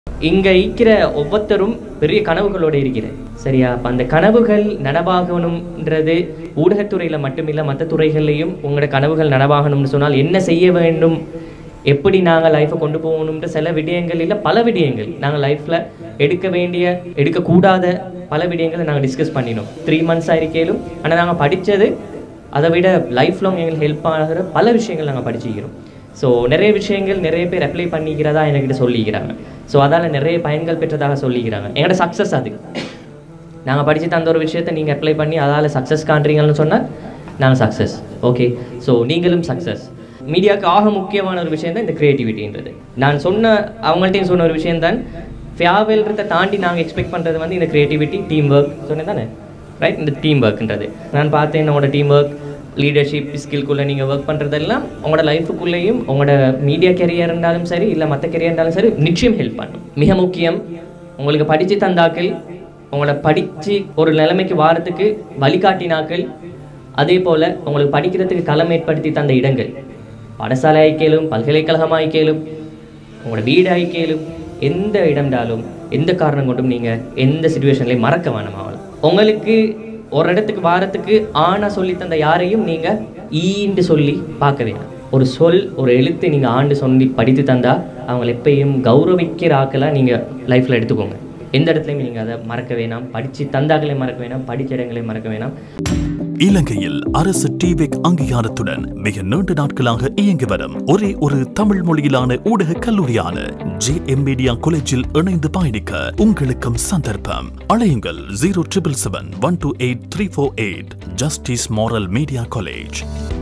இங்க இருக்கிற ஒவ்வொருத்தரும் பெரிய கனவுகளோட இருக்கிற சரியா அப்ப அந்த கனவுகள் நனவாகணும்ன்றது ஊடகத்துறையில மட்டுமில்ல மற்ற துறைகள்லையும் உங்களோட கனவுகள் நனவாகணும்னு சொன்னால் என்ன செய்ய வேண்டும் எப்படி நாங்கள் லைஃப்பை கொண்டு போகணும்ன்ற சில விடயங்கள் இல்லை பல விடயங்கள் நாங்கள் லைஃப்பில் எடுக்க வேண்டிய எடுக்கக்கூடாத பல விடயங்களை நாங்கள் டிஸ்கஸ் பண்ணினோம் த்ரீ மந்த்ஸ் ஆயிருக்கேலும் ஆனால் நாங்கள் படித்தது அதை விட லைஃப் லாங் எங்களுக்கு ஹெல்ப் ஆகிற பல விஷயங்கள் நாங்கள் படிச்சுக்கிறோம் ஸோ நிறைய விஷயங்கள் நிறைய பேர் அப்ளை பண்ணிக்கிறதா என்கிட்ட சொல்லிக்கிறாங்க ஸோ அதால் நிறைய பயன்கள் பெற்றதாக சொல்லிக்கிறாங்க எங்களோட சக்ஸஸ் அது நாங்கள் படித்து தந்த ஒரு விஷயத்தை நீங்கள் அப்ளை பண்ணி அதால் சக்ஸஸ் காண்றீங்கன்னு சொன்னால் நாங்கள் சக்ஸஸ் ஓகே ஸோ நீங்களும் சக்ஸஸ் மீடியாவுக்கு ஆக முக்கியமான ஒரு விஷயம் தான் இந்த க்ரியேட்டிவிட்டின்றது நான் சொன்ன அவங்கள்ட்டையும் சொன்ன ஒரு விஷயம் தான் ஃபேவல்ன்றதை தாண்டி நாங்கள் எக்ஸ்பெக்ட் பண்ணுறது வந்து இந்த க்ரியேட்டிவிட்டி டீம் ஒர்க் சொன்னேன் தானே ரைட் இந்த டீம் ஒர்க்ன்றது நான் பார்த்தேன் உங்களோட டீம் ஒர்க் லீடர்ஷிப் ஸ்கில்குள்ளே நீங்கள் ஒர்க் பண்ணுறதெல்லாம் உங்களோட லைஃபுக்குள்ளேயும் உங்களோட மீடியா கெரியர் இருந்தாலும் சரி இல்லை மற்ற கெரியர் இருந்தாலும் சரி நிச்சயம் ஹெல்ப் பண்ணும் மிக முக்கியம் உங்களுக்கு படித்து தந்தாக்கள் உங்களை படித்து ஒரு நிலைமைக்கு வாரத்துக்கு வழிகாட்டினாக்கள் அதே போல் உங்களுக்கு படிக்கிறதுக்கு களம் ஏற்படுத்தி தந்த இடங்கள் பாடசாலை ஆய்க்கேலும் பல்கலைக்கழகம் ஆய்க்கேலும் உங்களோட வீடு ஆய்க்கேலும் எந்த இடம்டாலும் எந்த காரணம் கொண்டும் நீங்கள் எந்த சுச்சுவேஷன்லையும் மறக்க வேணாம் அவளை உங்களுக்கு ஒரு இடத்துக்கு வாரத்துக்கு ஆனா சொல்லி தந்த யாரையும் நீங்கள் ஈன்னு சொல்லி பார்க்க வேணாம் ஒரு சொல் ஒரு எழுத்து நீங்கள் ஆண்டு சொல்லி படித்து தந்தா அவங்களை எப்பயும் கௌரவிக்கிற ஆக்களாக நீங்கள் லைஃப்பில் எடுத்துக்கோங்க எந்த இடத்துலையும் நீங்கள் அதை மறக்க வேணாம் படித்து தந்தாக்களையும் மறக்க வேணாம் படித்த இடங்களையும் மறக்க வேணாம் இலங்கையில் அரசு டிவிக் அங்கீகாரத்துடன் மிக நீண்ட நாட்களாக இயங்கி வரும் ஒரே ஒரு தமிழ் மொழியிலான ஊடக கல்லூரியான ஜே எம் மீடியா காலேஜில் இணைந்து பயணிக்க உங்களுக்கும் சந்தர்ப்பம் அழையுங்கள் zero triple seven one two eight three four eight justice moral media college